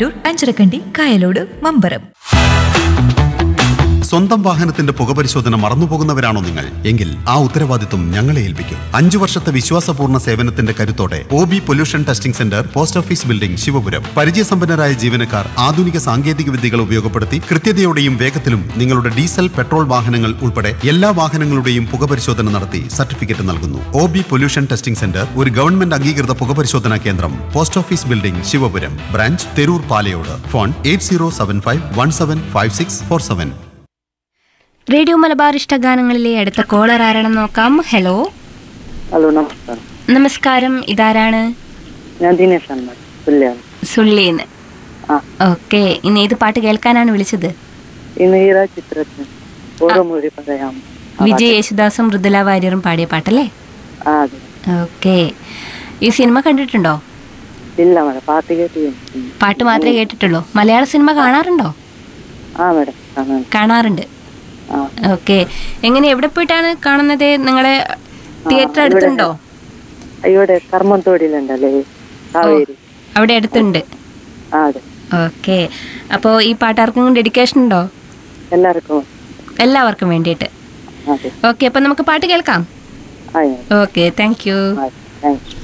മട്ടന്നൂർ അഞ്ചരക്കണ്ടി കായലോട് മമ്പറം സ്വന്തം വാഹനത്തിന്റെ പുകപരിശോധന മറന്നുപോകുന്നവരാണോ നിങ്ങൾ എങ്കിൽ ആ ഉത്തരവാദിത്വം ഞങ്ങളെ ഏൽപ്പിക്കും അഞ്ചു വർഷത്തെ വിശ്വാസപൂർണ്ണ സേവനത്തിന്റെ കരുത്തോടെ O B pollution testing centre post office building Sivapuram പരിചയസമ്പന്നരായ ജീവനക്കാർ ആധുനിക സാങ്കേതിക വിദ്യകൾ ഉപയോഗപ്പെടുത്തി കൃത്യതയോടെയും വേഗത്തിലും നിങ്ങളുടെ ഡീസൽ പെട്രോൾ വാഹനങ്ങൾ ഉൾപ്പെടെ എല്ലാ വാഹനങ്ങളുടെയും പുകപരിശോധന നടത്തി സർട്ടിഫിക്കറ്റ് നൽകുന്നു O B pollution testing centre ഒരു ഗവൺമെന്റ് അംഗീകൃത പുകപരിശോധനാ കേന്ദ്രം post office building Sivapuram branch Theroor Palayode phone eight zero seven five one seven five six four seven radio Malabar ഇഷ്ടഗാനങ്ങളിലെ അടുത്ത കോളർ ആരാണെന്ന് നോക്കാം ഹലോ ഹലോ നമസ്കാരം നമസ്കാരം ഇതാരാണ് ഞാൻ ദിനേശ് അന്മാർ പുല്ലാണ് സുള്ളിന്ന് ആ ഓക്കെ ഇന്ന് ഏത് പാട്ട് കേൾക്കാനാണ് വിളിച്ചത് ഇന്ന് ഈറ ചിത്രത്തിന് ഓരോ മൊഴി പറയാം ആ, വിജയ് യേശുദാസും മൃദുല വാര്യറും പാടിയ പാട്ടല്ലേ ആ അതെ ഓക്കെ ഈ സിനിമ കണ്ടിട്ടുണ്ടോ ഇല്ല മേഡം പാട്ട് കേട്ട് ഉം. പാട്ട് മാത്രമേ കേട്ടിട്ടുള്ളൂ മലയാള സിനിമ കാണാറുണ്ടോ ആ മേഡം കാണാൻ കാണാറുണ്ട് ആ ഓക്കെ എങ്ങനെ എവിടെ പോയിട്ടാണ് കാണുന്നത് നിങ്ങളെ തിയേറ്റർ ഇവിടെ അടുത്തുണ്ടോ ഇവിടെ കർമ്മത്തോടിയിലുണ്ടല്ലേ കാവേരി അവിടെ അടുത്തുണ്ട് ആ അതെ ഓക്കെ അപ്പോൾ ഈ പാട്ട് ആർക്കും ഡെഡിക്കേഷൻ ഉണ്ടോ എല്ലാവർക്കും എല്ലാവർക്കും വേണ്ടിയിട്ട് അതെ ഓക്കെ അപ്പം നമുക്ക് പാട്ട് കേൾക്കാം ആ okay thank you thank U